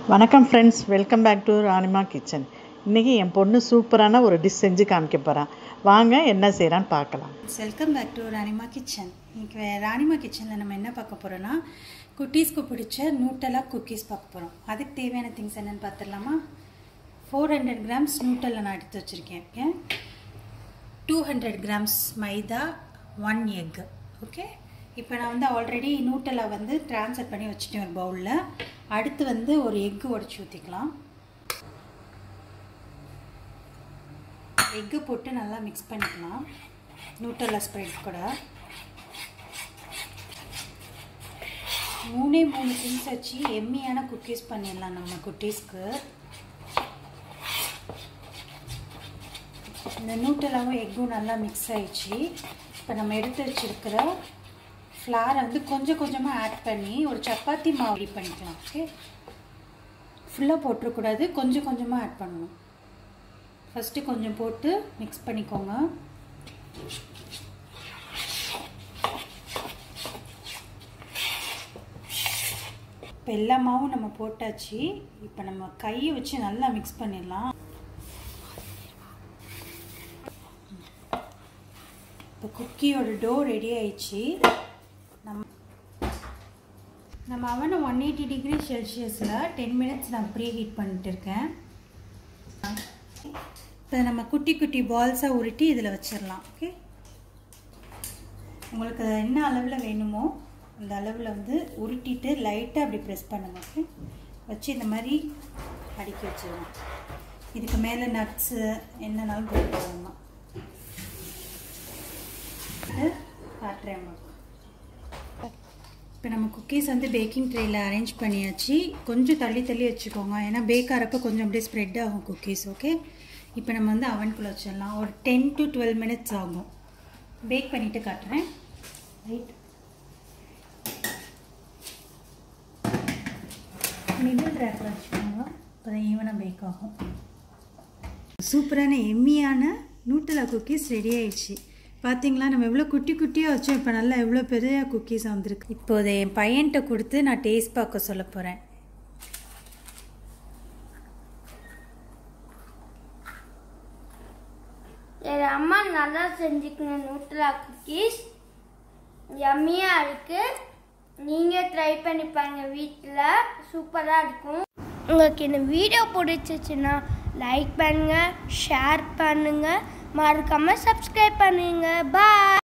வணக்கம் friends welcome back to Ranima kitchen இன்றைக்கி என் பொண்ணு சூப்பரான ஒரு டிஷ் செஞ்சு காமிக்க போகிறான் வாங்க என்ன செய்கிறான்னு பார்க்கலாம் welcome back to Ranima kitchen இன்னைக்கு ராணிமா கிச்சனில் நம்ம என்ன பார்க்க போகிறோன்னா குட்டீஸ்க்கு பிடிச்ச நூட்டலா குக்கீஸ் பார்க்க போகிறோம் அதுக்கு தேவையான திங்ஸ் என்னென்னு பார்த்துடலாமா ஃபோர் ஹண்ட்ரட் கிராம்ஸ் நூட்டலை நான் எடுத்து வச்சுருக்கேன் okay two hundred grams maida one egg okay இப்போ நான் வந்து ஆல்ரெடி நூட்டலை வந்து ட்ரான்ஸ்ஃபர் பண்ணி வச்சுட்டேன் ஒரு பவுலில் அடுத்து வந்து ஒரு எக்கு உடச்சி ஊற்றிக்கலாம் எக்கு போட்டு நல்லா மிக்ஸ் பண்ணிக்கலாம் நூட்டல்லா ஸ்ப்ரெட் கூட மூணே மூணு திங்ஸ் வச்சு எம்மியான குக்கீஸ் பண்ணிடலாம் நம்ம குட்டீஸ்க்கு இந்த நூட்டலாவும் எக்கும் நல்லா மிக்ஸ் ஆயிடுச்சு இப்போ நம்ம எடுத்து வச்சுருக்கிற ஃப்ளாரை வந்து கொஞ்சம் கொஞ்சமாக ஆட் பண்ணி ஒரு சப்பாத்தி மாவு ரெடி பண்ணிக்கலாம் ஓகே ஃபுல்லாக போட்டுறக்கூடாது கொஞ்சம் கொஞ்சமாக ஆட் பண்ணணும் ஃபஸ்ட்டு கொஞ்சம் போட்டு மிக்ஸ் பண்ணிக்கோங்க இப்போ எல்லா மாவும் நம்ம போட்டாச்சு இப்போ நம்ம கையை வச்சு நல்லா மிக்ஸ் பண்ணிடலாம் இப்போ குக்கியோட டோ ரெடி ஆயிடுச்சு நம்ம நம்ம அவனை ஒன் எயிட்டி டிகிரி செல்சியஸில் டென் மினிட்ஸ் நான் ப்ரீ ஹீட் பண்ணிட்டு இருக்கேன் இப்போ நம்ம குட்டி குட்டி பால்ஸாக உருட்டி இதில் வச்சிடலாம் ஓகே உங்களுக்கு என்ன அளவில் வேணுமோ அந்த அளவில் வந்து உருட்டிட்டு லைட்டாக அப்படி ப்ரெஸ் பண்ணுங்க ஓகே வச்சு இந்த மாதிரி அடுக்கி வச்சிடலாம் இதுக்கு மேலே நட்ஸு என்னன்னாலும் போட்டுக்கலாம் காட்டுறேன் இப்போ நம்ம குக்கீஸ் வந்து பேக்கிங் ட்ரேயில் அரேஞ்ச் பண்ணியாச்சு கொஞ்சம் தள்ளி தள்ளி வச்சுக்கோங்க ஏன்னா பேக் ஆகிறப்ப கொஞ்சம் அப்படியே ஸ்ப்ரெட் ஆகும் குக்கீஸ் ஓகே இப்போ நம்ம வந்து அவனுக்குள்ளே வச்சிடலாம் ஒரு டென் டு டுவெல் மினிட்ஸ் ஆகும் பேக் பண்ணிவிட்டு காட்டுறேன் ரைட் மிடில் ரேக்கில் வச்சுக்கோங்க இப்போ தான் ஈவனாக பேக் ஆகும் சூப்பரான எம்மியான நூட்டலா குக்கீஸ் ரெடி ஆயிடுச்சு பார்த்தீங்களா நம்ம எவ்வளோ குட்டி குட்டியாக வச்சோம் இப்போ நல்லா எவ்வளோ பெரிய குக்கீஸ் வந்திருக்கு இப்போது என் பையன்கிட்ட கொடுத்து நான் டேஸ்ட் பார்க்க சொல்ல போகிறேன் என் அம்மா நல்லா செஞ்சுக்கங்க நூட்ரலா குக்கீஸ் யம்மியாக இருக்கு நீங்கள் ட்ரை பண்ணி பாருங்க வீட்டில் சூப்பராக இருக்கும் உங்களுக்கு இந்த வீடியோ பிடிச்சிச்சுன்னா லைக் பண்ணுங்க ஷேர் பண்ணுங்க மறக்காம சப்ஸ்கிரைப் பண்ணுங்க பாய்